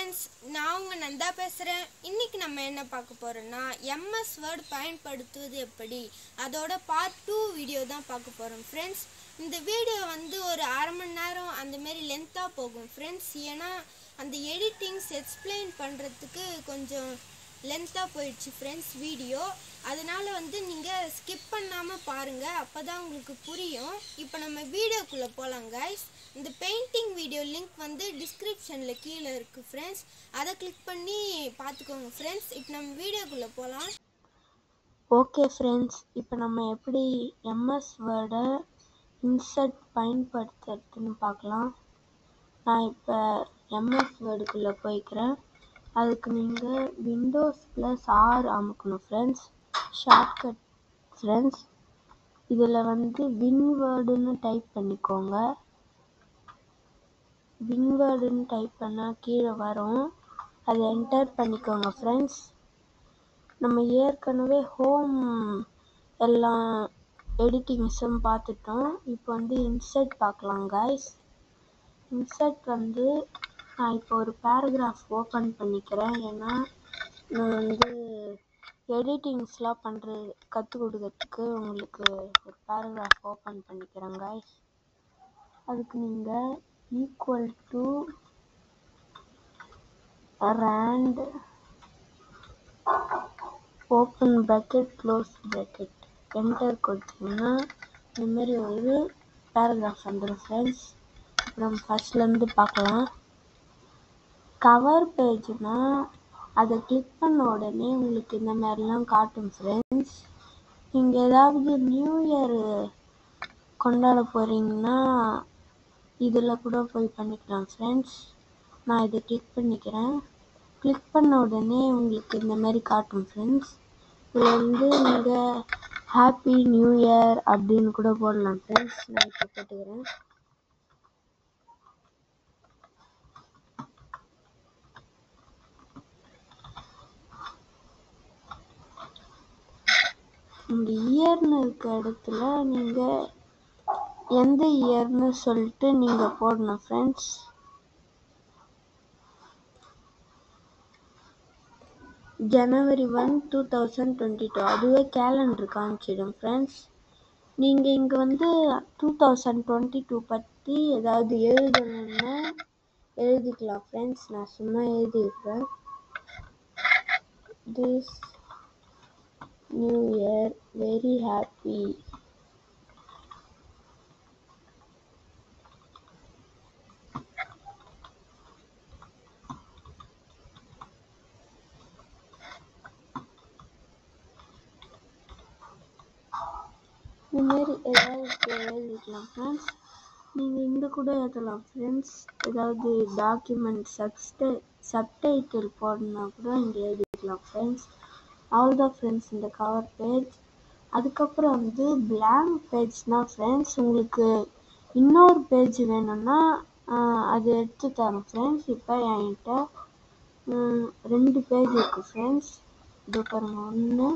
Friends நான் உங்க நந்தா பேசுகிறேன் இன்னைக்கு நம்ம என்ன பார்க்க போறோம்னா எம்எஸ் வேர்ட் பயன்படுத்துவது எப்படி அதோட பார்ட் டூ வீடியோ தான் பார்க்க போகிறோம் ஃப்ரெண்ட்ஸ் இந்த வீடியோ வந்து ஒரு அரை மணி நேரம் அந்த மாதிரி லென்த்தாக போகும் ஃப்ரெண்ட்ஸ் ஏன்னா அந்த எடிட்டிங்ஸ் எக்ஸ்பிளைன் பண்ணுறதுக்கு கொஞ்சம் லென்த்தாக போயிடுச்சு ஃப்ரெண்ட்ஸ் வீடியோ அதனால வந்து நீங்கள் ஸ்கிப் பண்ணாமல் பாருங்கள் அப்போ தான் உங்களுக்கு புரியும் இப்போ நம்ம வீடியோக்குள்ளே போகலாம் கைஸ் இந்த பெயிண்டிங் வீடியோ லிங்க் வந்து டிஸ்கிரிப்ஷனில் கீழே இருக்குது ஃப்ரெண்ட்ஸ் அதை கிளிக் பண்ணி பார்த்துக்கோங்க ஃப்ரெண்ட்ஸ் இப்போ நம்ம வீடியோக்குள்ளே போகலாம் ஓகே ஃப்ரெண்ட்ஸ் இப்போ நம்ம எப்படி எம்எஸ் வேர்டை இன்சர்ட் பயன்படுத்துறதுன்னு பார்க்கலாம் நான் இப்போ எம்எஸ் வேர்டுக்குள்ளே போய்க்கிறேன் அதுக்கு நீங்கள் விண்டோஸ் ப்ளஸ் ஆர் அமுக்கணும் ஃப்ரெண்ட்ஸ் ஷார்ட்கட் ஃப்ரெண்ட்ஸ் இதில் வந்து வின்வேர்டுன்னு டைப் பண்ணிக்கோங்க வின்வேர்டுன்னு டைப் பண்ணால் கீழே வரும் அதை என்டர் பண்ணிக்கோங்க ஃப்ரெண்ட்ஸ் நம்ம ஏற்கனவே ஹோம் எல்லாம் எடிட்டிங்ஸும் பார்த்துட்டோம் இப்போ வந்து இன்சர்ட் பார்க்கலாம் கைஸ் இன்சர்ட் வந்து நான் இப்போ ஒரு பேராகிராஃப் ஓப்பன் பண்ணிக்கிறேன் ஏன்னா நான் வந்து எடிட்டிங்ஸ்லாம் பண்ணுறது கற்றுக் கொடுக்கறதுக்கு உங்களுக்கு ஒரு பேராகிராஃப் ஓப்பன் பண்ணிக்கிறேன் கைஸ் அதுக்கு நீங்கள் equal to rand open bracket close bracket enter கொடுத்தீங்கன்னா இந்தமாரி ஒரு பேராகிராஃப் வந்துடும் ஃப்ரெண்ட்ஸ் நம்ம ஃபஸ்ட்லேருந்து பார்க்கலாம் கவர் பேஜ்னால் அதை கிளிக் பண்ண உடனே உங்களுக்கு இந்த மாதிரிலாம் காட்டும் ஃப்ரெண்ட்ஸ் நீங்கள் ஏதாவது நியூ இயர் கொண்டாட போகிறீங்கன்னா இதில் கூட போய் பண்ணிக்கலாம் ஃப்ரெண்ட்ஸ் நான் இதை கிளிக் பண்ணிக்கிறேன் கிளிக் பண்ண உடனே உங்களுக்கு இந்த மாதிரி காட்டும் ஃப்ரெண்ட்ஸ் இதில் வந்து நீங்கள் ஹாப்பி நியூ இயர் அப்படின்னு கூட போடலாம் ஃப்ரெண்ட்ஸ் நான் இப்போ போட்டுக்கிறேன் இந்த இயர்னு இருக்க இடத்துல நீங்கள் எந்த இயர்னு சொல்லிட்டு நீங்கள் போடணும் friends January one two thousand twenty two அதுவே கேலண்டர் காமிச்சிடும் ஃப்ரெண்ட்ஸ் நீங்கள் இங்கே வந்து டூ தௌசண்ட் டுவெண்ட்டி டூ பற்றி ஏதாவது எழுதணும்னா எழுதிக்கலாம் ஃப்ரெண்ட்ஸ் நான் சும்மா எழுதியிருக்கேன் this new year very happy இந்தமாரி ஏதாவது எழுதிக்கலாம் ஃப்ரெண்ட்ஸ் நீங்கள் இங்கே கூட எழுதலாம் ஃப்ரெண்ட்ஸ் ஏதாவது டாக்குமெண்ட் சப்ஸ்டை சப்டைட்டில் போடணுன்னா கூட இங்கே எழுதிக்கலாம் ஃப்ரெண்ட்ஸ் அவ்வளோதான் ஃப்ரெண்ட்ஸ் இந்த கவர் பேஜ் அதுக்கப்புறம் வந்து பிளாங்க் பேஜ்னால் ஃப்ரெண்ட்ஸ் உங்களுக்கு இன்னொரு பேஜ் வேணும்னா அது எடுத்து தரேன் ஃப்ரெண்ட்ஸ் இப்போ என்கிட்ட ரெண்டு பேஜ் இருக்குது ஃப்ரெண்ட்ஸ் இது பாருங்கள் ஒன்று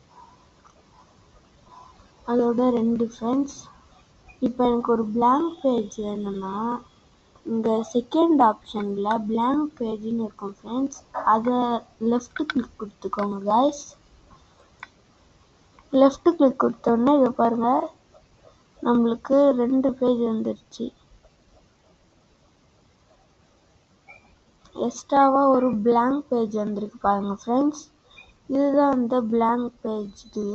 அதோட ரெண்டு ஃப்ரெண்ட்ஸ் இப்போ எனக்கு ஒரு பிளாங்க் பேஜ் வேணும்னா இங்கே செகண்ட் ஆப்ஷனில் பிளாங்க் பேஜ்னு இருக்கும் ஃப்ரெண்ட்ஸ் அதை லெஃப்ட் கிளிக் கொடுத்துக்கோங்க காய்ஸ் லெஃப்ட் கிளிக் கொடுத்தோடனே இதை பாருங்கள் நம்மளுக்கு ரெண்டு பேஜ் வந்துருச்சு எக்ஸ்ட்ராவாக ஒரு பிளாங்க் பேஜ் வந்திருக்கு பாருங்கள் ஃப்ரெண்ட்ஸ் இதுதான் அந்த பிளாங்க் பேஜ் இது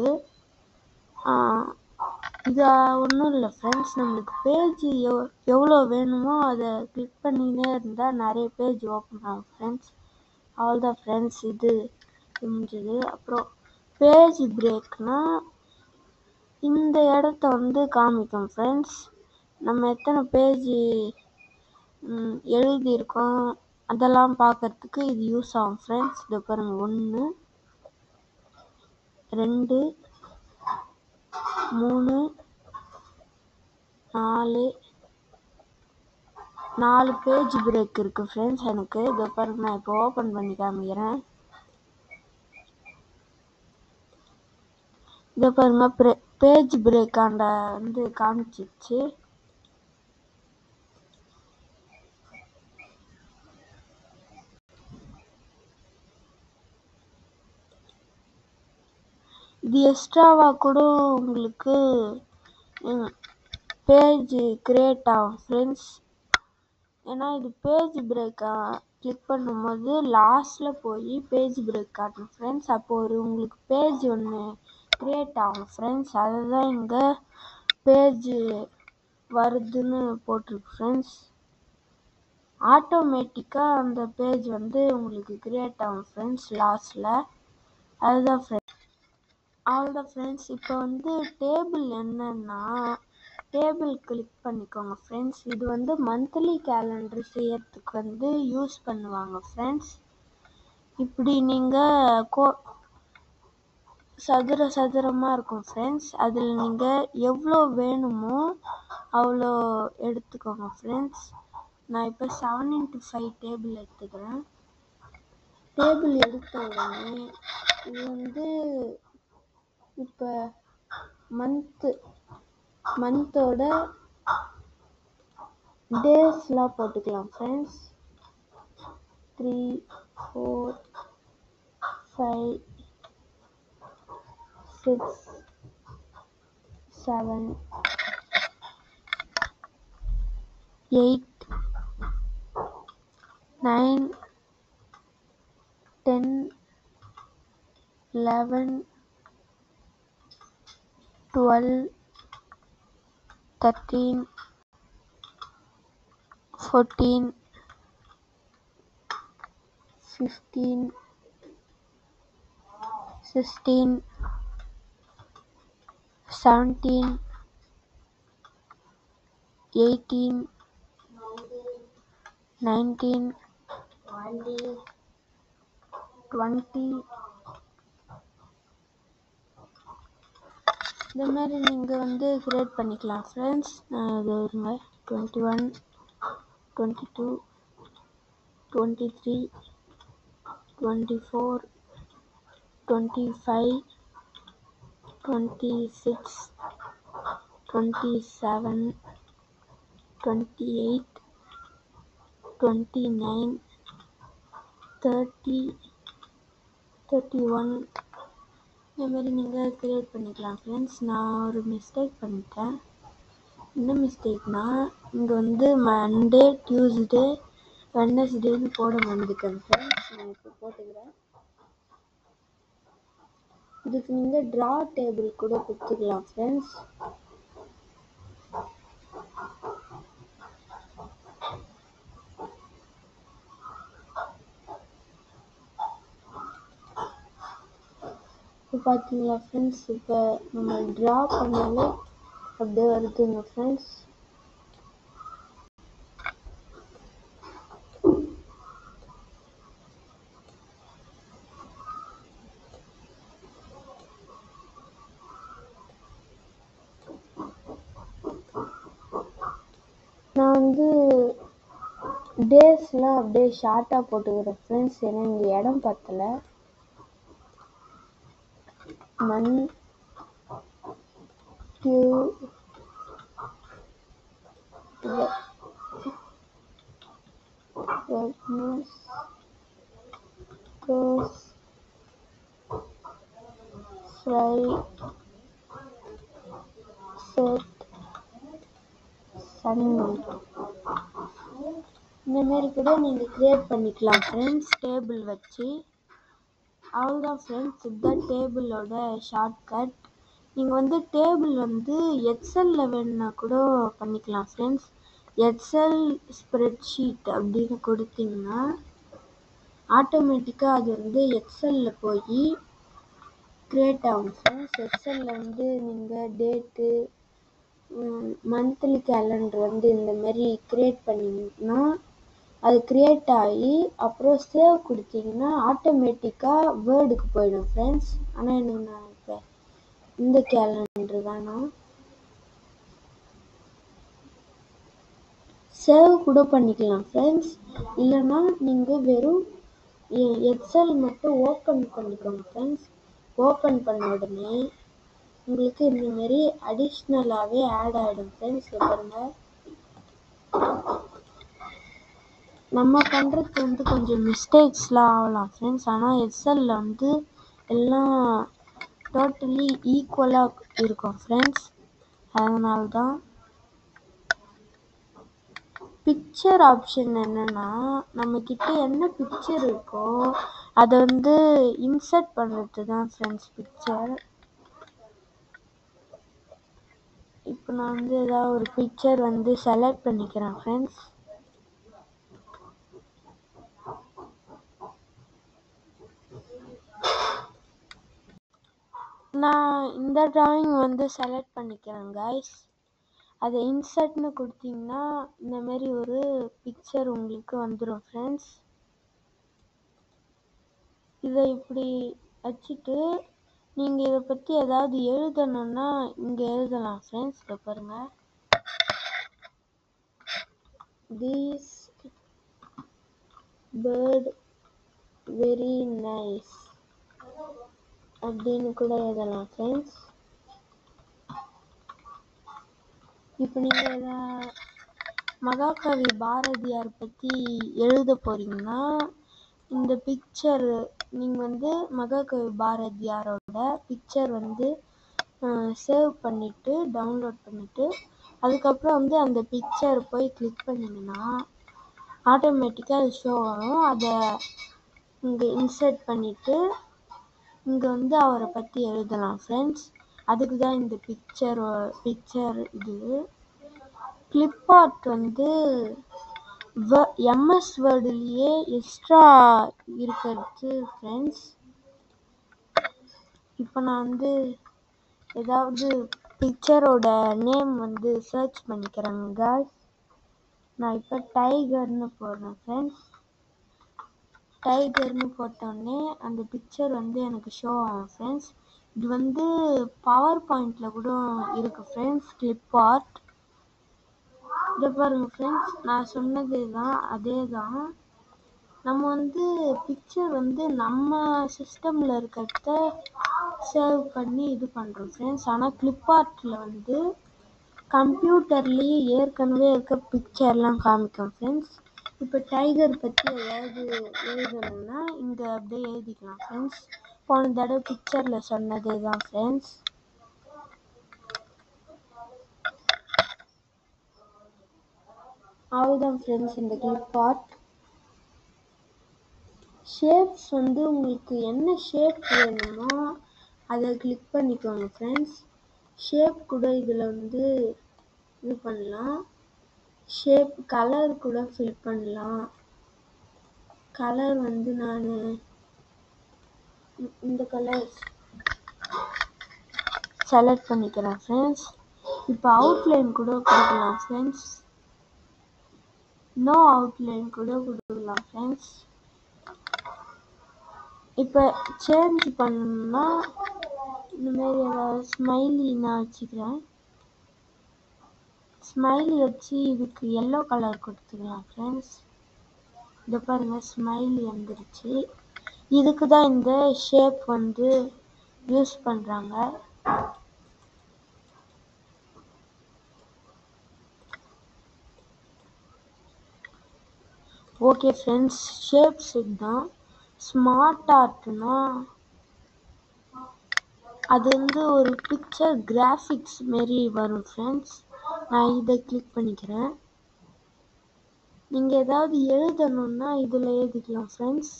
இது ஒன்றும் இல்லை ஃப்ரெண்ட்ஸ் நம்மளுக்கு பேஜ் எவ் எவ்வளோ வேணுமோ அதை கிளிக் பண்ணினே இருந்தால் நிறைய பேஜ் ஓப்பன் ஆகும் ஃப்ரெண்ட்ஸ் அவ்வளோதான் ஃப்ரெண்ட்ஸ் இது முடிஞ்சது அப்புறம் பேஜ் பிரேக்னால் இந்த இடத்த வந்து காமிக்கும் ஃப்ரெண்ட்ஸ் நம்ம எத்தனை பேஜ் எழுதியிருக்கோம் அதெல்லாம் பார்க்கறதுக்கு இது யூஸ் ஆகும் ஃப்ரெண்ட்ஸ் இதை பாருங்கள் ஒன்று ரெண்டு மூணு நாலு நாலு பேஜ் பிரேக் இருக்குது ஃப்ரெண்ட்ஸ் எனக்கு இதை பாருங்க நான் இப்போ ஓப்பன் பண்ணி காமிக்கிறேன் இதை பாருங்க ப்ரே பேஜ் பிரேக்காண்ட வந்து காமிச்சிச்சு இது எக்ஸ்ட்ராவாக கூட உங்களுக்கு பேஜ் கிரியேட் ஆகும் ஃப்ரெண்ட்ஸ் ஏன்னா இது பேஜ் பிரேக்கா கிளிக் பண்ணும்போது லாஸ்ட்டில் போய் பேஜ் பிரேக் காட்டணும் ஃப்ரெண்ட்ஸ் அப்போ ஒரு உங்களுக்கு பேஜ் ஒன்று கிரியேட் ஆகும் ஃப்ரெண்ட்ஸ் அதுதான் இங்கே பேஜ் வருதுன்னு போட்டிருக்கு ஃப்ரெண்ட்ஸ் ஆட்டோமேட்டிக்காக அந்த பேஜ் வந்து உங்களுக்கு கிரியேட் ஆகும் ஃப்ரெண்ட்ஸ் லாஸ்ட்டில் அதுதான் ஃப்ரெண்ட்ஸ் அவ்வளோதான் ஃப்ரெண்ட்ஸ் இப்போ வந்து டேபிள் என்னன்னா டேபிள் கிளிக் பண்ணிக்கோங்க ஃப்ரெண்ட்ஸ் இது வந்து மந்த்லி கேலண்டர் செய்யறதுக்கு வந்து யூஸ் பண்ணுவாங்க ஃப்ரெண்ட்ஸ் இப்படி நீங்கள் கோ சதுர சதுரமாக இருக்கும் ஃப்ரெண்ட்ஸ் அதில் நீங்கள் எவ்வளோ வேணுமோ அவ்வளோ எடுத்துக்கோங்க ஃப்ரெண்ட்ஸ் நான் இப்போ செவன் இன்ட்டு ஃபைவ் டேபிள் எடுத்துக்கிறேன் டேபிள் எடுத்த உடனே இது வந்து இப்போ மந்த்து மந்தோட டேஸ்லாம் போட்டுக்கலாம் friends three four five six seven eight nine ten eleven twelve thirteen fourteen fifteen sixteen seventeen eighteen nineteen twenty இந்த மாதிரி நீங்கள் வந்து கிரியேட் பண்ணிக்கலாம் ஃப்ரெண்ட்ஸ் இது வருங்க twenty one twenty two twenty three twenty four twenty five twenty six twenty seven twenty eight twenty nine thirty thirty one இந்த மாதிரி நீங்கள் க்ரியேட் பண்ணிக்கலாம் ஃப்ரெண்ட்ஸ் நான் ஒரு மிஸ்டேக் பண்ணிட்டேன் என்ன மிஸ்டேக்னா இங்கே வந்து மண்டே டியூஸ்டே வெட்னஸ்டேன்னு போட மறந்துட்டேன் ஃப்ரெண்ட்ஸ் நான் இப்போ போட்டுக்கிறேன் இதுக்கு நீங்கள் ட்ரா டேபிள் கூட கொடுத்துக்கலாம் ஃப்ரெண்ட்ஸ் இப்போ பார்த்தீங்களா ஃப்ரெண்ட்ஸ் இப்போ நம்ம ட்ரா பண்ணாலே அப்படியே வருதுங்க ஃப்ரெண்ட்ஸ் நான் வந்து டேஸ்லாம் அப்படியே ஷார்ட்டாக போட்டுக்கிறேன் ஃப்ரெண்ட்ஸ் ஏன்னா இங்கே இடம் பத்தலை மண் டியூ வெட்னஸ் கோஸ் ஃப்ரை செட் சன்மே இந்த மாதிரி கூட நீங்கள் க்ரியேட் பண்ணிக்கலாம் ஃப்ரெண்ட்ஸ் டேபிள் வச்சு அவ்வளோதான் ஃப்ரெண்ட்ஸ் இதுதான் டேபிளோட ஷார்ட்கட் நீங்கள் வந்து டேபிள் வந்து எக்ஸலில் வேணுன்னா கூட பண்ணிக்கலாம் ஃப்ரெண்ட்ஸ் எக்ஸல் ஸ்ப்ரெட்ஷீட் அப்படின்னு கொடுத்தீங்கன்னா ஆட்டோமேட்டிக்காக அது வந்து எக்ஸலில் போய் க்ரியேட் ஆகும் ஃப்ரெண்ட்ஸ் எக்ஸலில் வந்து நீங்கள் டேட்டு மந்த்லி கேலண்டர் வந்து இந்த மாதிரி க்ரியேட் பண்ணிங்கன்னா அது க்ரியேட் ஆகி அப்புறம் சேவ் கொடுத்தீங்கன்னா ஆட்டோமேட்டிக்காக வேர்டுக்கு போயிடும் ஃப்ரெண்ட்ஸ் ஆனால் எனக்கு நான் இப்போ இந்த கேலண்டர் வேணாம் சேவ் கூட பண்ணிக்கலாம் ஃப்ரெண்ட்ஸ் இல்லைன்னா நீங்கள் வெறும் எக்ஸல் மட்டும் ஓப்பன் பண்ணிக்கோங்க ஃப்ரெண்ட்ஸ் ஓப்பன் பண்ண உடனே உங்களுக்கு இந்த மாதிரி அடிஷ்னலாகவே ஆட் ஆகிடும் ஃப்ரெண்ட்ஸ் பாருங்க நம்ம பண்ணுறது வந்து கொஞ்சம் மிஸ்டேக்ஸ்லாம் ஆகலாம் ஃப்ரெண்ட்ஸ் ஆனால் எக்ஸலில் வந்து எல்லாம் டோட்டலி ஈக்குவலாக இருக்கும் ஃப்ரெண்ட்ஸ் அதனால தான் பிக்சர் ஆப்ஷன் என்னன்னா நம்ம கிட்ட என்ன பிக்சர் இருக்கோ அதை வந்து இன்சர்ட் பண்ணுறது தான் ஃப்ரெண்ட்ஸ் பிக்சர் இப்போ நான் வந்து ஏதாவது ஒரு பிக்சர் வந்து செலக்ட் பண்ணிக்கிறேன் ஃப்ரெண்ட்ஸ் நான் இந்த டிராயிங் வந்து செலக்ட் பண்ணிக்கிறேன் கைஸ் அதை இன்சர்ட்னு கொடுத்தீங்கன்னா இந்த மாதிரி ஒரு பிக்சர் உங்களுக்கு வந்துடும் ஃப்ரெண்ட்ஸ் இதை இப்படி வச்சுட்டு நீங்கள் இதை பற்றி ஏதாவது எழுதணும்னா இங்கே எழுதலாம் ஃப்ரெண்ட்ஸ் இதை பாருங்கள் தீஸ் பேர்ட் வெரி நைஸ் அப்படின்னு கூட எழுதலாம் ஃப்ரெண்ட்ஸ் இப்போ நீங்கள் இதை மகாகவி பாரதியார் பற்றி எழுத போறீங்கன்னா இந்த பிக்சர் நீங்கள் வந்து மகாகவி பாரதியாரோட பிக்சர் வந்து சேவ் பண்ணிவிட்டு டவுன்லோட் பண்ணிவிட்டு அதுக்கப்புறம் வந்து அந்த பிக்சர் போய் கிளிக் பண்ணிங்கன்னா ஆட்டோமேட்டிக்காக அது ஷோ ஆகும் அதை இங்கே இன்சர்ட் பண்ணிவிட்டு இங்கே வந்து அவரை பற்றி எழுதலாம் ஃப்ரெண்ட்ஸ் அதுக்கு தான் இந்த பிக்சர் பிக்சர் இது கிளிப் ஆர்ட் வந்து எம்எஸ் வேர்டுலேயே எக்ஸ்ட்ரா இருக்கிறது ஃப்ரெண்ட்ஸ் இப்போ நான் வந்து ஏதாவது பிக்சரோட நேம் வந்து சர்ச் பண்ணிக்கிறேங்க guys. நான் இப்போ டைகர்னு போடுறேன் ஃப்ரெண்ட்ஸ் டைகர்னு போட்டோடனே அந்த பிக்சர் வந்து எனக்கு ஷோ ஆகும் ஃப்ரெண்ட்ஸ் இது வந்து பவர் பாயிண்டில் கூட இருக்குது ஃப்ரெண்ட்ஸ் கிளிப் ஆர்ட் இதை பாருங்க ஃப்ரெண்ட்ஸ் நான் சொன்னது தான் அதே தான் நம்ம வந்து பிக்சர் வந்து நம்ம சிஸ்டமில் இருக்கிறத சேவ் பண்ணி இது பண்ணுறோம் ஃப்ரெண்ட்ஸ் ஆனால் கிளிப் ஆர்ட்டில் வந்து கம்ப்யூட்டர்லேயே ஏற்கனவே இருக்க பிக்சர்லாம் காமிக்கும் ஃப்ரெண்ட்ஸ் இப்போ டைகர் பற்றி ஏதாவது எழுதணும்னா இங்கே அப்படியே எழுதிக்கலாம் ஃப்ரெண்ட்ஸ் போன தடவை பிக்சரில் சொன்னதே தான் ஃப்ரெண்ட்ஸ் அவ்வளோதான் ஃப்ரெண்ட்ஸ் இந்த கிளிப் ஆர்ட் ஷேப்ஸ் வந்து உங்களுக்கு என்ன ஷேப் வேணுமோ அதை கிளிக் பண்ணிக்கோங்க ஃப்ரெண்ட்ஸ் ஷேப் கூட இதில் வந்து இது பண்ணலாம் ஷேப் கலர் கூட ஃபில் பண்ணலாம் கலர் வந்து நான் இந்த கலர் செலக்ட் பண்ணிக்கிறேன் ஃப்ரெண்ட்ஸ் இப்போ அவுட்லைன் கூட கொடுக்கலாம் ஃப்ரெண்ட்ஸ் நோ அவுட்லைன் கூட கொடுக்கலாம் ஃப்ரெண்ட்ஸ் இப்போ சேஞ்ச் பண்ணணும்னா இந்த மாதிரி ஏதாவது ஸ்மைலி நான் வச்சுக்கிறேன் ஸ்மைலி வச்சு இதுக்கு எல்லோ கலர் கொடுத்துக்கலாம் ஃப்ரெண்ட்ஸ் இதை பாருங்கள் ஸ்மைலி வந்துருச்சு இதுக்கு தான் இந்த ஷேப் வந்து யூஸ் பண்ணுறாங்க ஓகே ஃப்ரெண்ட்ஸ் ஷேப்ஸ் இதுதான் ஸ்மார்ட் ஆர்ட்னா அது வந்து ஒரு பிக்சர் கிராஃபிக்ஸ் மாரி வரும் ஃப்ரெண்ட்ஸ் நான் இதை கிளிக் பண்ணிக்கிறேன் நீங்கள் ஏதாவது எழுதணும்னா இதில் எழுதிக்கலாம் ஃப்ரெண்ட்ஸ்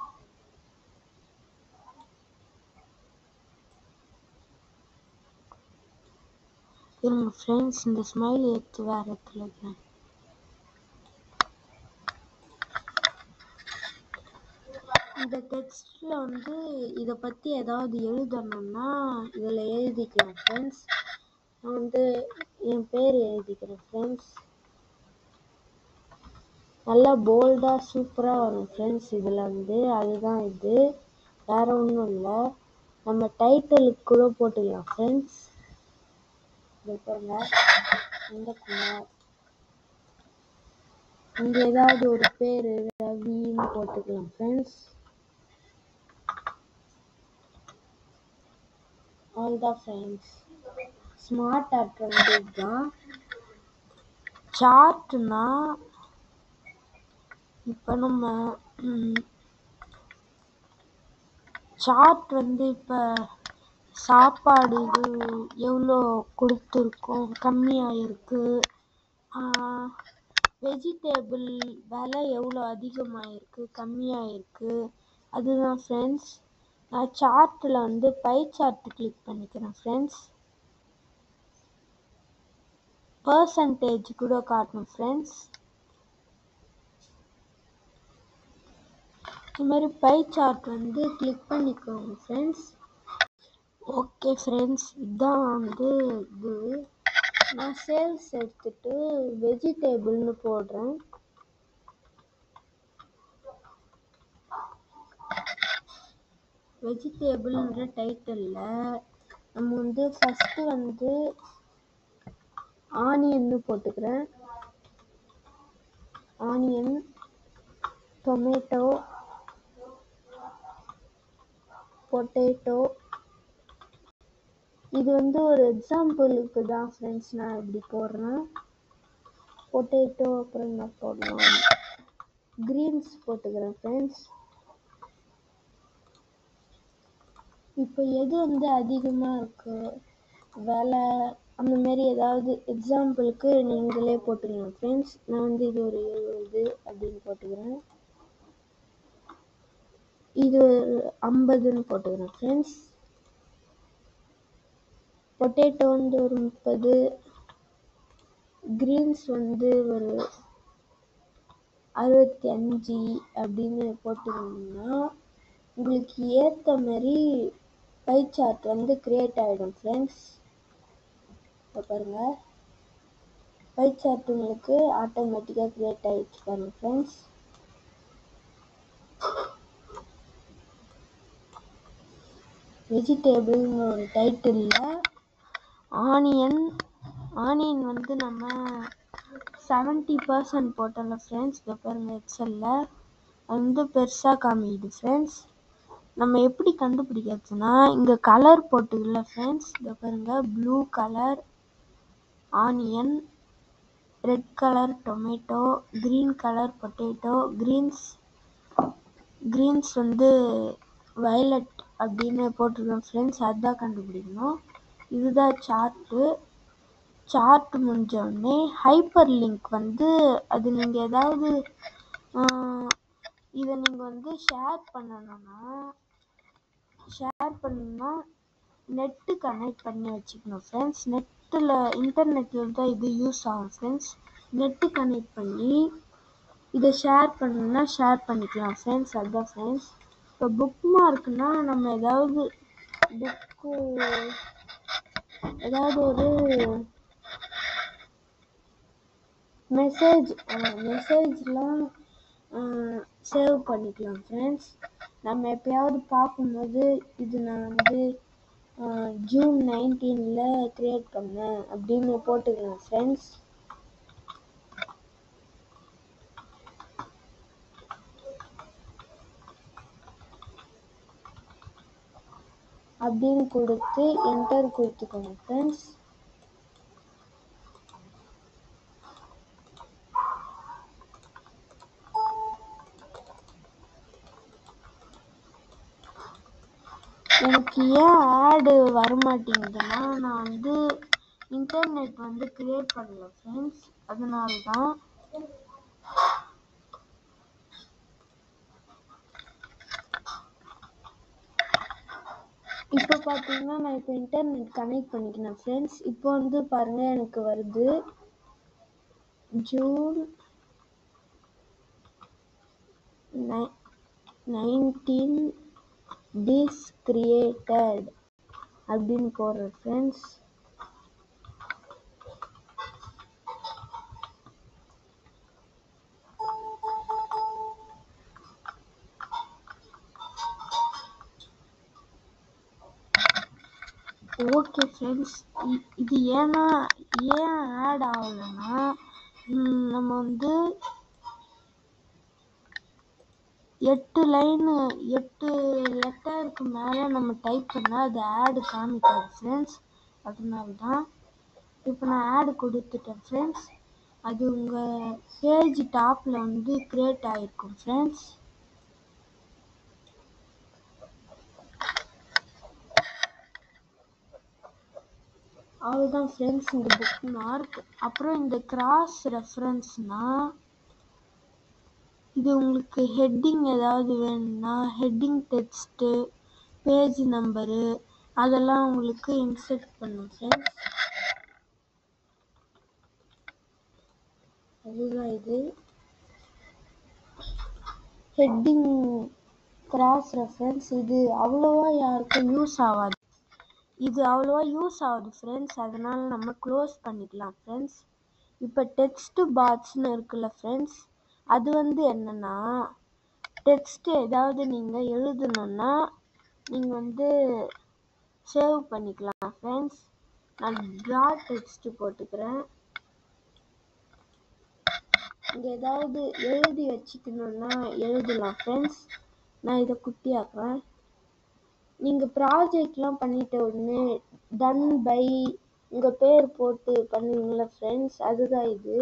இருங்க ஃப்ரெண்ட்ஸ் இந்த ஸ்மைல் எடுத்து வேறு இடத்துல வைக்கிறேன் இந்த டெக்ஸ்டில் வந்து இதை பற்றி ஏதாவது எழுதணும்னா இதில் எழுதிக்கலாம் ஃப்ரெண்ட்ஸ் நான் வந்து என் பேர் எழுதிக்கிறேன் ஃப்ரெண்ட்ஸ் நல்லா போல்டாக சூப்பராக வரும் ஃப்ரெண்ட்ஸ் இதில் வந்து அதுதான் இது வேற ஒன்றும் இல்லை நம்ம டைட்டிலுக்கு கூட போட்டுக்கலாம் ஃப்ரெண்ட்ஸ் இது பாருங்க இந்த குமார் இங்கே ஏதாவது ஒரு பேர் ரவின்னு போட்டுக்கலாம் ஃப்ரெண்ட்ஸ் அவ்வளோதான் ஃப்ரெண்ட்ஸ் ஸ்மார்ட் ஆர்ட் வந்து இதுதான் சார்ட்னா இப்போ நம்ம சார்ட் வந்து இப்போ சாப்பாடு இது எவ்வளோ கொடுத்துருக்கோம் கம்மியாக இருக்கு வெஜிடேபிள் விலை எவ்வளோ அதிகமாக இருக்கு கம்மியாக இருக்கு அதுதான் ஃப்ரெண்ட்ஸ் நான் சார்ட்டில் வந்து பை சார்ட் கிளிக் பண்ணிக்கிறேன் ஃப்ரெண்ட்ஸ் பர்சன்டேஜ் கூட காட்டணும் ஃப்ரெண்ட்ஸ் இது மாதிரி பை சார்ட் வந்து கிளிக் பண்ணிக்கோங்க ஃப்ரெண்ட்ஸ் ஓகே ஃப்ரெண்ட்ஸ் இதான் வந்து இது நான் சேல்ஸ் எடுத்துட்டு வெஜிடேபிள்னு போடுறேன் வெஜிடேபிள்ன்ற டைட்டிலில் நம்ம வந்து ஃபஸ்ட்டு வந்து ஆனியன்னு போட்டுக்கிறேன் ஆனியன் டொமேட்டோ பொட்டேட்டோ இது வந்து ஒரு எக்ஸாம்பிளுக்கு தான் ஃப்ரெண்ட்ஸ் நான் இப்படி போடுறேன் பொட்டேட்டோ அப்புறம் என்ன போடலாம் க்ரீன்ஸ் போட்டுக்கிறேன் ஃப்ரெண்ட்ஸ் இப்போ எது வந்து அதிகமாக இருக்கு விலை அந்த மாதிரி ஏதாவது எக்ஸாம்பிளுக்கு நீங்களே போட்டுக்கலாம் ஃப்ரெண்ட்ஸ் நான் வந்து இது ஒரு எழுபது அப்படின்னு போட்டுக்கிறேன் இது ஐம்பதுன்னு போட்டுக்கிறேன் ஃப்ரெண்ட்ஸ் பொட்டேட்டோ வந்து ஒரு முப்பது க்ரீன்ஸ் வந்து ஒரு அறுபத்தி அஞ்சு அப்படின்னு போட்டுருந்தீங்கன்னா உங்களுக்கு ஏற்ற மாதிரி பை சார்ட் வந்து க்ரியேட் ஆகிடும் ஃப்ரெண்ட்ஸ் இப்போ பாருங்கள் பை சார்ட் உங்களுக்கு ஆட்டோமேட்டிக்காக க்ரியேட் ஆகிடுச்சு பாருங்கள் ஃப்ரெண்ட்ஸ் வெஜிடேபிள்னு ஒரு டைட்டிலில் ஆனியன் ஆனியன் வந்து நம்ம செவன்ட்டி பர்சன்ட் போட்டோம்ல ஃப்ரெண்ட்ஸ் இப்போ பாருங்கள் எக்ஸலில் அது வந்து பெருசாக காமிக்குது ஃப்ரெண்ட்ஸ் நம்ம எப்படி கண்டுபிடிக்கிறதுனா இங்கே கலர் போட்டுக்கல ஃப்ரெண்ட்ஸ் இங்கே பாருங்கள் blue colour onion red colour tomato green colour potato greens greens வந்து வயலட் அப்படின்னு போட்டிருக்கேன் ஃப்ரெண்ட்ஸ் அதுதான் கண்டுபிடிக்கணும் இதுதான் சார்ட்டு சார்ட் முடிஞ்சோடனே ஹைப்பர் லிங்க் வந்து அது நீங்கள் ஏதாவது இதை நீங்கள் வந்து ஷேர் பண்ணணும்னா ஷேர் பண்ணணும்னா நெட்டு கனெக்ட் பண்ணி வச்சுக்கணும் ஃப்ரெண்ட்ஸ் நெட்டில் இன்டர்நெட்டில் தான் இது யூஸ் ஆகும் ஃப்ரெண்ட்ஸ் நெட்டு கனெக்ட் பண்ணி இதை ஷேர் பண்ணணும்னா ஷேர் பண்ணிக்கலாம் ஃப்ரெண்ட்ஸ் அதுதான் ஃப்ரெண்ட்ஸ் இப்போ புக் மார்க்னா நம்ம ஏதாவது புக்கு ஏதாவது ஒரு மெசேஜ் மெசேஜ்லாம் சேவ் பண்ணிக்கலாம் ஃப்ரெண்ட்ஸ் நம்ம எப்பயாவது பார்க்கும்போது இது நான் வந்து ஜூன் நைன்டீனில் க்ரியேட் பண்ணேன் அப்படின்னு போட்டுக்கலாம் ஃப்ரெண்ட்ஸ் அப்படின்னு கொடுத்து என்டர் கொடுத்துக்கோங்க ஃப்ரெண்ட்ஸ் எனக்கு ஏன் ஆடு வரமாட்டேங்குதுன்னா நான் வந்து இன்டர்நெட் வந்து க்ரியேட் பண்ணல ஃப்ரெண்ட்ஸ் அதனால தான் இப்போ பார்த்தீங்கன்னா நான் இப்போ இன்டர்நெட் கனெக்ட் பண்ணிக்கினேன் ஃப்ரெண்ட்ஸ் இப்போ வந்து பாருங்கள் எனக்கு வருது ஜூன் நைன்டீன் டிஸ் கிரியேட்டட் அப்படின்னு போடுறேன் ஃப்ரெண்ட்ஸ் ஓகே ஃப்ரெண்ட்ஸ் இது ஏன்னா ஏன் ஆட் ஆகலைன்னா நம்ம வந்து எட்டு லைனு எட்டு லெட்டருக்கு மேலே நம்ம டைப் பண்ணால் அது ஆடு காமிக்காது ஃப்ரெண்ட்ஸ் அதனால தான் இப்போ நான் ஆடு கொடுத்துட்டேன் ஃப்ரெண்ட்ஸ் அது உங்கள் பேஜ் டாப்பில் வந்து க்ரியேட் ஆகிருக்கும் ஃப்ரெண்ட்ஸ் அவ்வளோதான் ஃப்ரெண்ட்ஸ் இந்த புக் மார்க் அப்புறம் இந்த கிராஸ் ரெஃபரன்ஸ்னால் இது உங்களுக்கு ஹெட்டிங் ஏதாவது வேணும்னா ஹெட்டிங் டெக்ஸ்ட்டு பேஜ் நம்பரு அதெல்லாம் உங்களுக்கு இன்சர்ட் பண்ணும் ஃப்ரெண்ட்ஸ் அதுதான் இது ஹெட்டிங் கிராஸ் ரெஃபரன்ஸ் இது அவ்வளோவா யாருக்கும் யூஸ் ஆகாது இது அவ்வளோவா யூஸ் ஆகுது ஃப்ரெண்ட்ஸ் அதனால் நம்ம க்ளோஸ் பண்ணிக்கலாம் ஃப்ரெண்ட்ஸ் இப்போ டெக்ஸ்ட் பாக்ஸ்னு இருக்குல்ல ஃப்ரெண்ட்ஸ் அது வந்து என்னென்னா டெக்ஸ்ட் ஏதாவது நீங்கள் எழுதணுன்னா நீங்கள் வந்து சேவ் பண்ணிக்கலாம் ஃப்ரெண்ட்ஸ் நான் ட்ரா டெக்ஸ்ட் போட்டுக்கிறேன் இங்கே ஏதாவது எழுதி வச்சுக்கணுன்னா எழுதலாம் ஃப்ரெண்ட்ஸ் நான் இதை குட்டியாக்குறேன் நீங்கள் ப்ராஜெக்ட்லாம் பண்ணிட்ட உடனே டன் பை உங்கள் பேர் போட்டு பண்ணுவீங்கள ஃப்ரெண்ட்ஸ் அதுதான் இது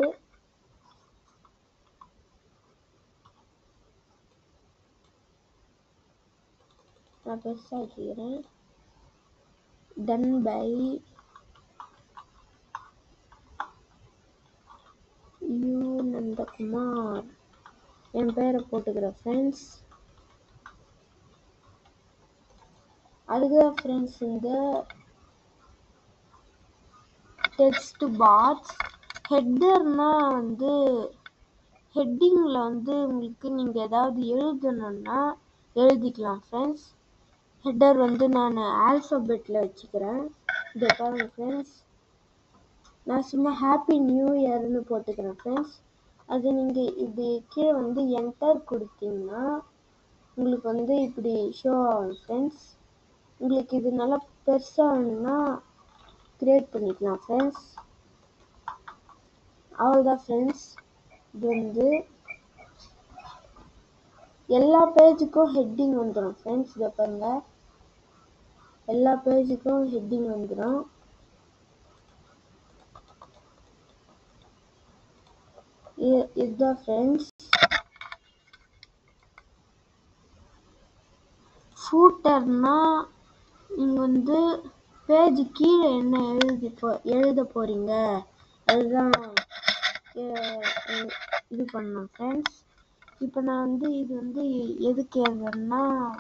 நான் பெருசாக்கிக்கிறேன் டன் பை யூ நந்தகுமார் என் பேரை போட்டுக்கிறேன் ஃப்ரெண்ட்ஸ் அதுதான் ஃப்ரெண்ட்ஸ் இந்த டெக்ஸ்ட் பாக்ஸ் ஹெட்டர்னா வந்து ஹெட்டிங்கில் வந்து உங்களுக்கு நீங்கள் ஏதாவது எழுதணுன்னா எழுதிக்கலாம் ஃப்ரெண்ட்ஸ் ஹெட்டர் வந்து நான் ஆல்ஃபபெட்டில் வச்சுக்கிறேன் இதை பாருங்கள் ஃப்ரெண்ட்ஸ் நான் சும்மா ஹாப்பி நியூ இயர்னு போட்டுக்கிறேன் ஃப்ரெண்ட்ஸ் அது நீங்கள் இது கீழே வந்து என்டர் கொடுத்தீங்கன்னா உங்களுக்கு வந்து இப்படி ஷோ ஆகும் ஃப்ரெண்ட்ஸ் உங்களுக்கு இது நல்லா பெருசாக வேணும்னா க்ரியேட் பண்ணிக்கலாம் ஃப்ரெண்ட்ஸ் அவ்வளோதான் ஃப்ரெண்ட்ஸ் இது வந்து எல்லா பேஜுக்கும் ஹெட்டிங் வந்துடும் ஃப்ரெண்ட்ஸ் இதை பாருங்க எல்லா பேஜுக்கும் ஹெட்டிங் வந்துடும் இதுதான் ஃப்ரெண்ட்ஸ் ஃபூட்டர்னா நீங்கள் வந்து பேஜ் கீழே என்ன எழுதி போ எழுத போகிறீங்க அதுதான் இது பண்ணோம் ஃப்ரெண்ட்ஸ் இப்போ நான் வந்து இது வந்து எதுக்கு எழுதுறேன்னா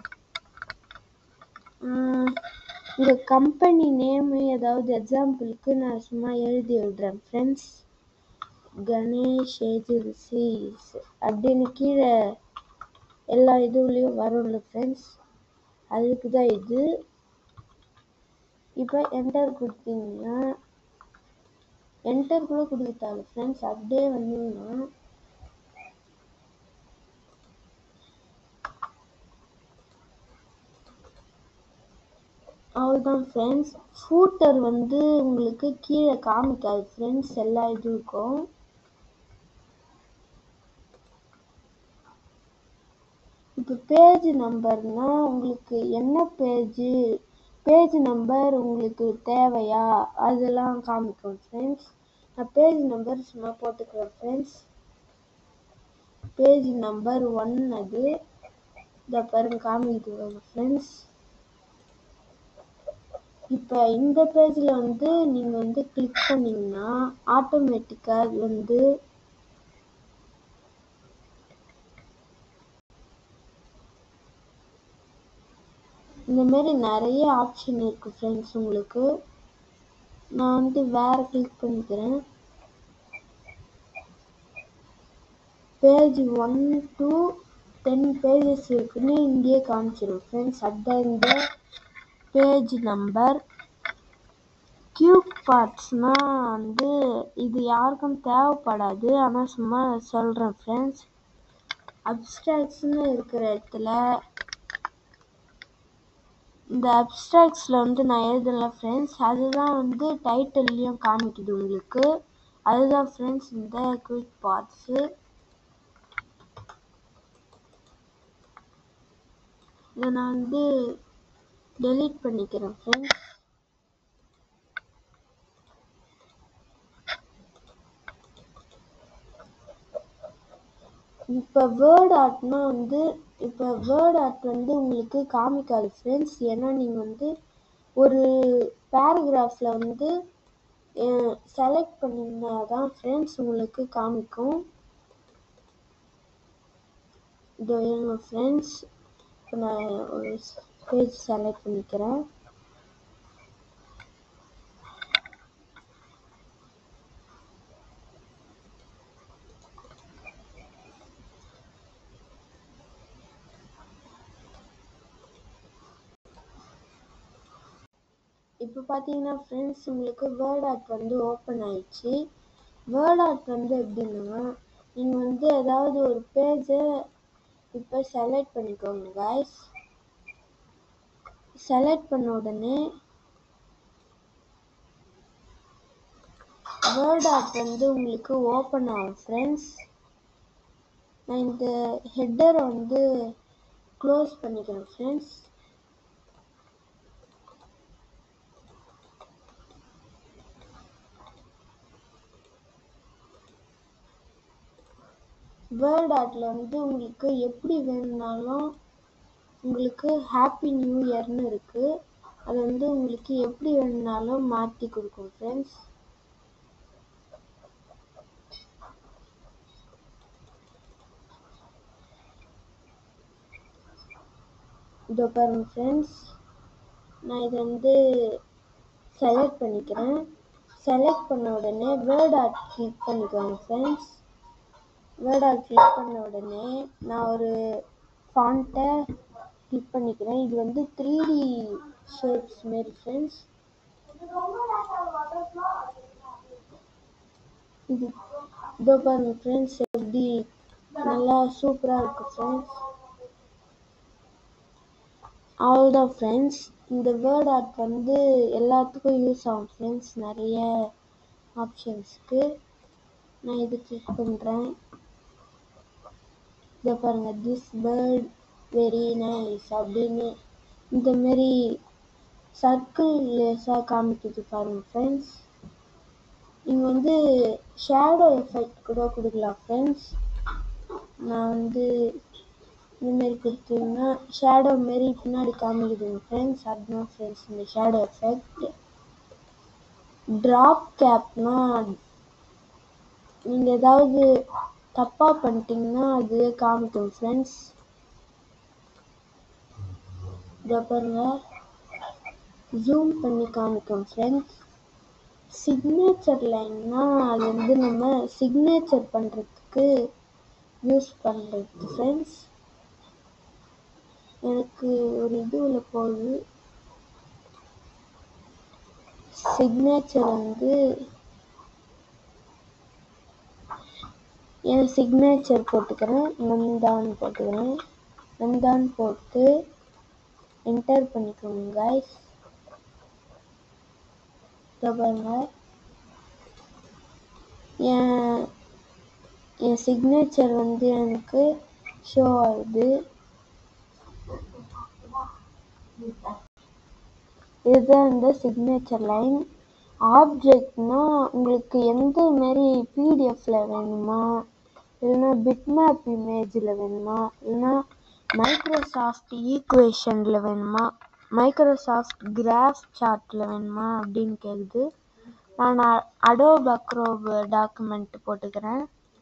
இந்த கம்பெனி நேமு ஏதாவது எக்ஸாம்பிளுக்கு நான் சும்மா எழுதி விடுறேன் ஃப்ரெண்ட்ஸ் கணேஷ் ஏஜென்சிஸ் அப்படின்னு கீழே எல்லா இதுலேயும் வரும்ல ஃப்ரெண்ட்ஸ் அதுக்கு தான் இது இப்போ என்டர் கொடுத்தீங்கன்னா என்டர் கூட கொடுத்தாங்க ஃப்ரெண்ட்ஸ் அப்படியே வந்தீங்கன்னா அவ்வளோதான் ஃப்ரெண்ட்ஸ் ஃபூட்டர் வந்து உங்களுக்கு கீழே காமிக்காது ஃப்ரெண்ட்ஸ் எல்லா இதுக்கும் இப்போ பேஜ் நம்பர்னா உங்களுக்கு என்ன பேஜு பேஜ் நம்பர் உங்களுக்கு தேவையா அதெல்லாம் காமிக்கும் ஃப்ரெண்ட்ஸ் நான் பேஜ் நம்பர் சும்மா போட்டுக்கிறேன் ஃப்ரெண்ட்ஸ் பேஜ் நம்பர் ஒன் அது இதை பாருங்க காமிக்குது ஃப்ரெண்ட்ஸ் இப்போ இந்த பேஜில் வந்து நீங்கள் வந்து கிளிக் பண்ணிங்கன்னா ஆட்டோமேட்டிக்காக அது வந்து இந்த மாதிரி நிறைய ஆப்ஷன் இருக்குது ஃப்ரெண்ட்ஸ் உங்களுக்கு நான் வந்து வேறு கிளிக் பண்ணிக்கிறேன் page one two ten pages இருக்குன்னு இங்கேயே காமிச்சிடும் ஃப்ரெண்ட்ஸ் அதான் இந்த பேஜ் நம்பர் கியூப் பார்ட்ஸ்னால் வந்து இது யாருக்கும் தேவைப்படாது ஆனால் சும்மா சொல்கிறேன் ஃப்ரெண்ட்ஸ் அப்ஸ்ட்ராக்ட்ஸ்னு இருக்கிற இடத்துல இந்த அப்ஸ்ட்ராக்ட்ஸில் வந்து நான் எழுதலை ஃப்ரெண்ட்ஸ் அதுதான் வந்து டைட்டில்லையும் காமிக்குது உங்களுக்கு அதுதான் ஃப்ரெண்ட்ஸ் இந்த குயிக் பார்ட்ஸு இதை நான் வந்து டெலீட் பண்ணிக்கிறேன் ஃப்ரெண்ட்ஸ் இப்போ வேர்ட் ஆர்ட்னா வந்து இப்போ வேர்ட் ஆர்ட் வந்து உங்களுக்கு காமிக்காது ஃப்ரெண்ட்ஸ் ஏன்னா நீங்கள் வந்து ஒரு பேராகிராஃபில் வந்து செலக்ட் பண்ணிங்கன்னா தான் ஃப்ரெண்ட்ஸ் உங்களுக்கு காமிக்கும் இதோ இருங்க ஃப்ரெண்ட்ஸ் இப்போ நான் ஒரு பேஜ் செலக்ட் பண்ணிக்கிறேன் இப்போ பார்த்தீங்கன்னா ஃப்ரெண்ட்ஸ் உங்களுக்கு வேர்ட் ஆர்ட் வந்து ஓப்பன் ஆயிடுச்சு வேர்ட் ஆர்ட் வந்து எப்படின்னா நீங்கள் வந்து ஏதாவது ஒரு பேஜை இப்போ செலக்ட் பண்ணிக்கோங்க காய்ஸ் செலக்ட் பண்ண உடனே வேர்ட் ஆர்ட் வந்து உங்களுக்கு ஓப்பன் ஆகும் ஃப்ரெண்ட்ஸ் நான் இந்த ஹெட்டரை வந்து க்ளோஸ் பண்ணிக்கிறேன் ஃப்ரெண்ட்ஸ் வேர்ட் ஆர்ட்டில் வந்து உங்களுக்கு எப்படி வேணும்னாலும் உங்களுக்கு ஹாப்பி நியூ இயர்னு இருக்குது அது வந்து உங்களுக்கு எப்படி வேணும்னாலும் மாற்றி கொடுக்கும் ஃப்ரெண்ட்ஸ் இதோ பாருங்க ஃப்ரெண்ட்ஸ் நான் இதை வந்து செலக்ட் பண்ணிக்கிறேன் செலக்ட் பண்ண உடனே வேர்ட் ஆர்ட் கிளிக் பண்ணிக்கோங்க ஃப்ரெண்ட்ஸ் வேர்ட் ஆர்ட் கிளிக் பண்ண உடனே நான் ஒரு ஃபாண்ட்டை கிளிக் பண்ணிக்கிறேன் இது வந்து த்ரீ டி ஷேப்ஸ் மாரி ஃப்ரெண்ட்ஸ் இது இதோ பாருங்க ஃப்ரெண்ட்ஸ் எப்படி நல்லா சூப்பராக இருக்குது ஃப்ரெண்ட்ஸ் அவ்வளோதான் ஃப்ரெண்ட்ஸ் இந்த வேர்ட் ஆர்ட் வந்து எல்லாத்துக்கும் யூஸ் ஆகும் ஃப்ரெண்ட்ஸ் நிறைய ஆப்ஷன்ஸ்க்கு நான் இது கிளிக் பண்ணுறேன் இதை பாருங்கள் திஸ் பேர்ட் வெரி நைஸ் அப்படின்னு இந்த மாரி சர்க்கிள் லேஸாக காமிக்குது பாருங்கள் ஃப்ரெண்ட்ஸ் நீங்கள் வந்து ஷேடோ எஃபெக்ட் கூட கொடுக்கலாம் ஃப்ரெண்ட்ஸ் நான் வந்து இந்தமாரி கொடுத்தீங்கன்னா ஷேடோ மாரி பின்னாடி காமிக்குதுங்க ஃப்ரெண்ட்ஸ் அதுதான் ஃப்ரெண்ட்ஸ் இந்த ஷேடோ எஃபெக்ட் ட்ராப் கேப்னா நீங்கள் ஏதாவது தப்பாக பண்ணிட்டீங்கன்னா அது காமிக்கும் ஃப்ரெண்ட்ஸ் இதை பாருங்க ஜூம் பண்ணி காமிக்கும் ஃப்ரெண்ட்ஸ் சிக்னேச்சர் லைன்னா அது வந்து நம்ம சிக்னேச்சர் பண்ணுறதுக்கு யூஸ் பண்ணுறது ஃப்ரெண்ட்ஸ் எனக்கு ஒரு இதுவில் போகுது சிக்னேச்சர் வந்து என் சிக்னேச்சர் போட்டுக்கிறேன் நந்தான் போட்டுக்கிறேன் நந்தான் போட்டு என்டர் பண்ணிக்கோங்க guys இதோ பாருங்க என் என் சிக்னேச்சர் வந்து எனக்கு ஷோ ஆகுது இதுதான் இந்த சிக்னேச்சர் லைன் ஆப்ஜெக்ட்னா உங்களுக்கு எந்த மாரி பிடிஎஃப்ல வேணுமா இல்லைன்னா பிட்மேப் இமேஜில் வேணுமா இல்லைன்னா மைக்ரோசாஃப்ட் ஈக்குவேஷனில் வேணுமா மைக்ரோசாஃப்ட் கிராஃப் சார்ட்டில் வேணுமா அப்படின்னு கேட்குது நான் அடோப் அக்ரோப் டாக்குமெண்ட் போட்டுக்கிறேன்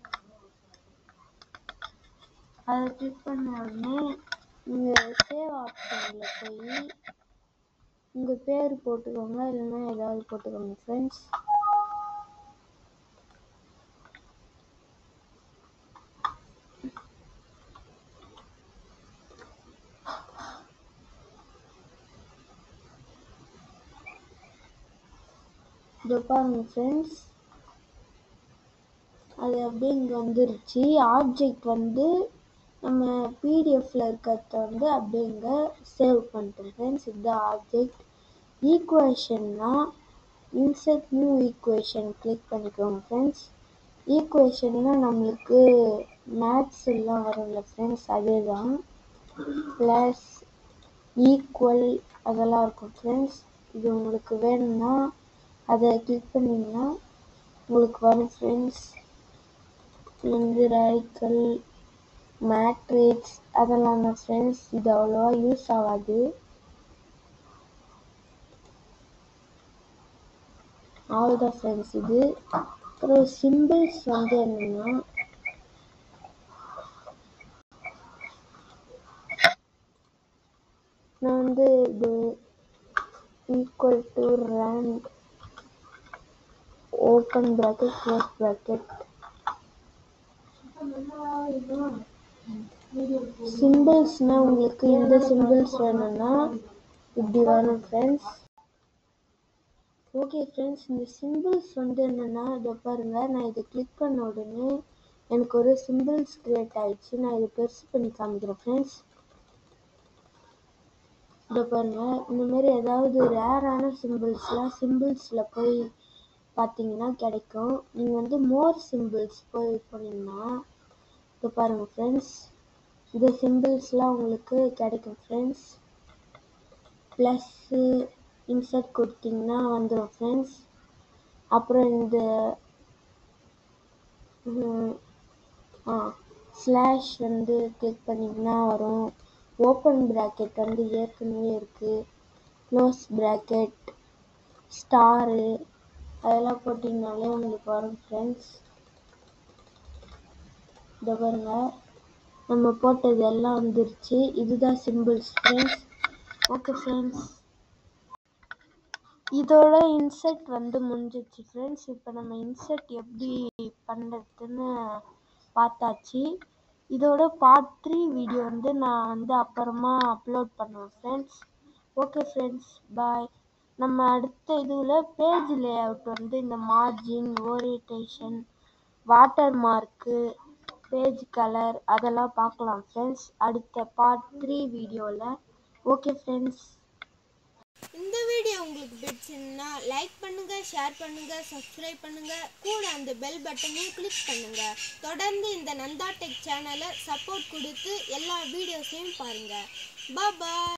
அதை கிளிக் பண்ண உடனே நீங்கள் சேவ் ஆப்ஷனில் போய் உங்கள் பேர் போட்டுக்கோங்க இல்லைன்னா ஏதாவது போட்டுக்கோங்க ஃப்ரெண்ட்ஸ் இதோ பாருங்க ஃப்ரெண்ட்ஸ் அது அப்படியே இங்கே வந்துருச்சு ஆப்ஜெக்ட் வந்து நம்ம பிடிஎஃப்ல இருக்கிறத வந்து அப்படியே இங்கே சேவ் பண்ணிட்டோம் ஃப்ரெண்ட்ஸ் இதுதான் ஆப்ஜெக்ட் ஈக்குவேஷன்னா இன்செர்ட் நியூ ஈக்குவேஷன் கிளிக் பண்ணிக்கோங்க ஃப்ரெண்ட்ஸ் ஈக்குவேஷன்னா நம்மளுக்கு மேத்ஸ் எல்லாம் வரும்ல ஃப்ரெண்ட்ஸ் அதே தான் ப்ளஸ் ஈக்குவல் அதெல்லாம் இருக்கும் ஃப்ரெண்ட்ஸ் இது உங்களுக்கு வேணும்னா அதை கிளிக் பண்ணிங்கன்னா உங்களுக்கு வரும் ஃப்ரெண்ட்ஸ் வந்து ரேடிக்கல் மேட்ரிக்ஸ் அதெல்லாம் தான் ஃப்ரெண்ட்ஸ் இது அவ்வளோவா யூஸ் ஆகாது அவ்வளோதான் ஃப்ரெண்ட்ஸ் இது அப்புறம் சிம்பிள்ஸ் வந்து என்னன்னா நான் வந்து இது equal to rand open bracket close bracket சிம்பிள்ஸ்னா உங்களுக்கு எந்த சிம்பிள்ஸ் வேணும்னா இப்படி வரும் ஃப்ரெண்ட்ஸ் ஓகே ஃப்ரெண்ட்ஸ் இந்த சிம்பிள்ஸ் வந்து என்னென்னா இதை பாருங்கள் நான் இதை கிளிக் பண்ண உடனே எனக்கு ஒரு சிம்பிள்ஸ் க்ரியேட் ஆயிடுச்சு நான் இதை பெருசு பண்ணி காமிக்கிறேன் ஃப்ரெண்ட்ஸ் இதை பாருங்கள் இந்த மாதிரி ஏதாவது ரேரான சிம்பிள்ஸ்லாம் சிம்பிள்ஸில் போய் பார்த்தீங்கன்னா கிடைக்கும் நீங்கள் வந்து மோர் சிம்பிள்ஸ் போய் போனீங்கன்னா இப்போ பாருங்கள் ஃப்ரெண்ட்ஸ் இந்த சிம்பிள்ஸ்லாம் உங்களுக்கு கிடைக்கும் ஃப்ரெண்ட்ஸ் ப்ளஸ்ஸு இன்சர்ட் கொடுத்தீங்கன்னா வந்துடும் ஃப்ரெண்ட்ஸ் அப்புறம் இந்த ஆ ஸ்லாஷ் வந்து கிளிக் பண்ணிங்கன்னா வரும் ஓப்பன் ப்ராக்கெட் வந்து ஏற்கனவே இருக்குது க்ளோஸ் ப்ராக்கெட் ஸ்டாரு அதெல்லாம் போட்டிங்கனாலே உங்களுக்கு வரும் ஃப்ரெண்ட்ஸ் இதை பாருங்க நம்ம போட்டது எல்லாம் வந்துருச்சு இதுதான் சிம்பிள்ஸ் ஃப்ரெண்ட்ஸ் ஓகே ஃப்ரெண்ட்ஸ் இதோட இன்செர்ட் வந்து முடிஞ்சிச்சு ஃப்ரெண்ட்ஸ் இப்போ நம்ம இன்செர்ட் எப்படி பண்ணுறதுன்னு பார்த்தாச்சு இதோட பார்ட் த்ரீ வீடியோ வந்து நான் வந்து அப்புறமா அப்லோட் பண்ணுவேன் ஃப்ரெண்ட்ஸ் ஓகே ஃப்ரெண்ட்ஸ் பாய் நம்ம அடுத்த இதில் பேஜ் லேஅவுட் வந்து இந்த margin orientation water mark page colour அதெல்லாம் பார்க்கலாம் ஃப்ரெண்ட்ஸ் அடுத்த பார்ட் த்ரீ வீடியோவில் ஓகே ஃப்ரெண்ட்ஸ் இந்த வீடியோ உங்களுக்கு பிடிச்சிருந்தா லைக் பண்ணுங்க ஷேர் பண்ணுங்க சப்ஸ்கிரைப் பண்ணுங்க கூட அந்த பெல் பட்டனையும் கிளிக் பண்ணுங்க தொடர்ந்து இந்த நந்தா டெக் சேனலை சப்போர்ட் கொடுத்து எல்லா வீடியோஸையும் பாருங்க பாய்